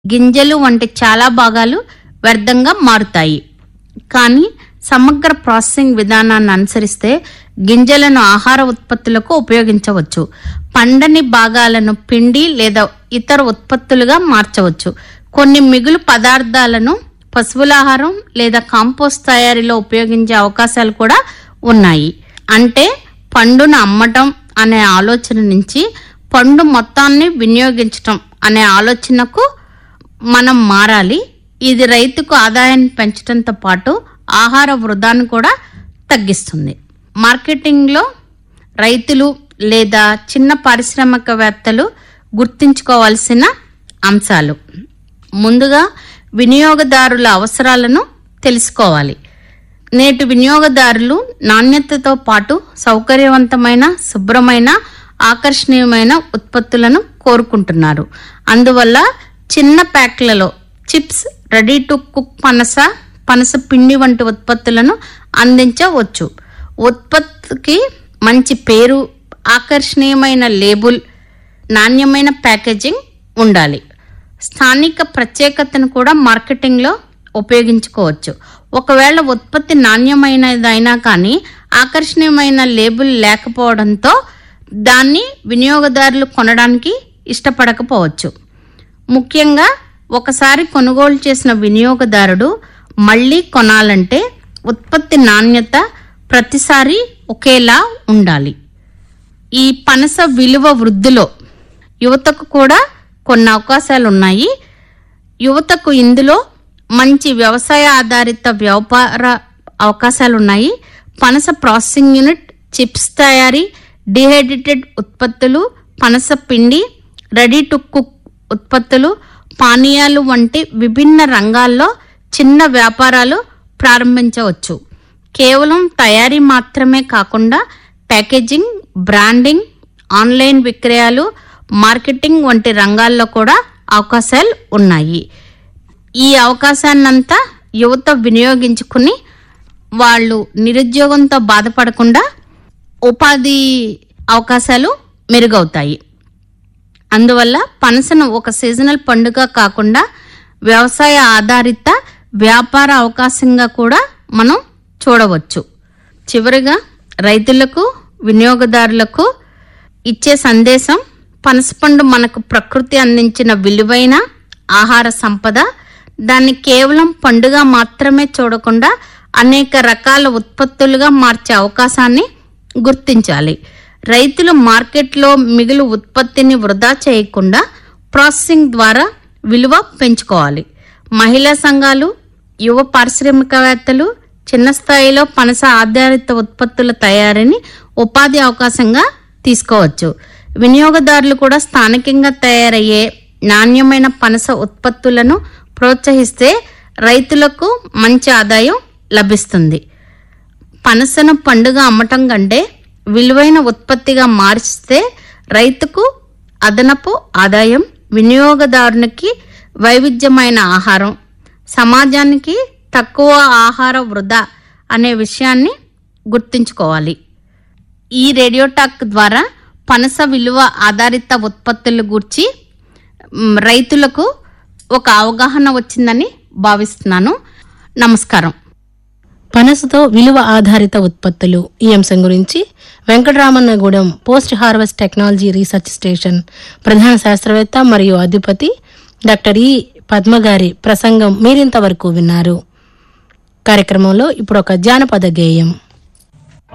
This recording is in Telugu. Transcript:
గింజలు వంటి చాలా భాగాలు వ్యర్థంగా మారుతాయి కానీ సమగ్ర ప్రాసెసింగ్ విధానాన్ని అనుసరిస్తే గింజలను ఆహార ఉత్పత్తులకు ఉపయోగించవచ్చు పండని భాగాలను పిండి లేదా ఇతర ఉత్పత్తులుగా మార్చవచ్చు కొన్ని మిగులు పదార్థాలను పశువుల ఆహారం లేదా కాంపోస్ట్ తయారీలో ఉపయోగించే అవకాశాలు కూడా ఉన్నాయి అంటే పండును అమ్మటం అనే ఆలోచన నుంచి పండు మొత్తాన్ని వినియోగించటం అనే ఆలోచనకు మనం మారాలి ఇది రైతుకు ఆదాయాన్ని పెంచడంతో పాటు ఆహార వృధాను కూడా తగ్గిస్తుంది మార్కెటింగ్లో రైతులు లేదా చిన్న పారిశ్రామికవేత్తలు గుర్తుంచుకోవాల్సిన అంశాలు ముందుగా వినియోగదారుల అవసరాలను తెలుసుకోవాలి నేటి వినియోగదారులు నాణ్యతతో పాటు సౌకర్యవంతమైన శుభ్రమైన ఆకర్షణీయమైన ఉత్పత్తులను కోరుకుంటున్నారు అందువల్ల చిన్న ప్యాక్లలో చిప్స్ రెడీ టు కుక్ పనస పనస పిండి వంటి ఉత్పత్తులను అందించవచ్చు ఉత్పత్తికి మంచి పేరు ఆకర్షణీయమైన లేబుల్ నాణ్యమైన ప్యాకేజింగ్ ఉండాలి స్థానిక ప్రత్యేకతను కూడా మార్కెటింగ్లో ఉపయోగించుకోవచ్చు ఒకవేళ ఉత్పత్తి నాణ్యమైనదైనా కానీ ఆకర్షణీయమైన లేబుల్ లేకపోవడంతో దాన్ని వినియోగదారులు కొనడానికి ఇష్టపడకపోవచ్చు ముఖ్యంగా ఒకసారి కొనుగోలు చేసిన వినియోగదారుడు మళ్ళీ కొనాలంటే ఉత్పత్తి నాణ్యత ప్రతిసారి ఒకేలా ఉండాలి ఈ పనస విలువ వృద్ధిలో యువతకు కూడా కొన్ని అవకాశాలు ఉన్నాయి యువతకు ఇందులో మంచి వ్యవసాయ ఆధారిత వ్యాపార అవకాశాలు ఉన్నాయి పనస ప్రాసెసింగ్ యూనిట్ చిప్స్ తయారీ డిహైడ్రేటెడ్ ఉత్పత్తులు పనస పిండి రెడీ టు కుక్ ఉత్పత్తులు పానీయాలు వంటి విభిన్న రంగాల్లో చిన్న వ్యాపారాలు ప్రారంభించవచ్చు కేవలం తయారీ మాత్రమే కాకుండా ప్యాకేజింగ్ బ్రాండింగ్ ఆన్లైన్ విక్రయాలు మార్కెటింగ్ వంటి రంగాల్లో కూడా అవకాశాలు ఉన్నాయి ఈ అవకాశాన్నంతా యువత వినియోగించుకుని వాళ్ళు నిరుద్యోగంతో బాధపడకుండా ఉపాధి అవకాశాలు మెరుగవుతాయి అందువల్ల పనసను ఒక సీజనల్ పండుగ కాకుండా వ్యవసాయ ఆధారిత వ్యాపార అవకాశంగా కూడా మనం చూడవచ్చు చివరిగా రైతులకు వినియోగదారులకు ఇచ్చే సందేశం పనసపండు మనకు ప్రకృతి అందించిన విలువైన ఆహార సంపద దాన్ని కేవలం పండుగ మాత్రమే చూడకుండా అనేక రకాల ఉత్పత్తులుగా మార్చే అవకాశాన్ని గుర్తించాలి రైతులు మార్కెట్లో మిగులు ఉత్పత్తిని వృధా చేయకుండా ప్రాసెసింగ్ ద్వారా విలువ పెంచుకోవాలి మహిళా సంఘాలు యువ పారిశ్రామికవేత్తలు చిన్న స్థాయిలో పనస ఆధారిత ఉత్పత్తుల తయారీని ఉపాధి అవకాశంగా తీసుకోవచ్చు వినియోగదారులు కూడా స్థానికంగా తయారయ్యే నాణ్యమైన పనస ఉత్పత్తులను ప్రోత్సహిస్తే రైతులకు మంచి ఆదాయం లభిస్తుంది పనసను పండుగ అమ్మటం కంటే విలువైన ఉత్పత్తిగా మార్చితే రైతుకు అదనపు ఆదాయం వినియోగదారునికి వైవిధ్యమైన ఆహారం సమాజానికి తక్కువ ఆహార వృధా అనే విషయాన్ని గుర్తుంచుకోవాలి ఈ రేడియో టాక్ ద్వారా పనస విలువ ఆధారిత ఉత్పత్తుల గురించి మ్, రైతులకు ఒక అవగాహన వచ్చిందని భావిస్తున్నాను నమస్కారం పనసతో విలువ ఆధారిత ఉత్పత్తులు ఈ అంశం గురించి Venkataramannagudem post harvest technology research station ప్రధాన శాస్త్రవేత్త మరియు అధిపతి డాక్టర్ ఈ పద్మగారి ప్రసంగం మీరింతవరకు విన్నారు కార్యక్రమంలో ఇప్పుడు ఒక జానపద గేయం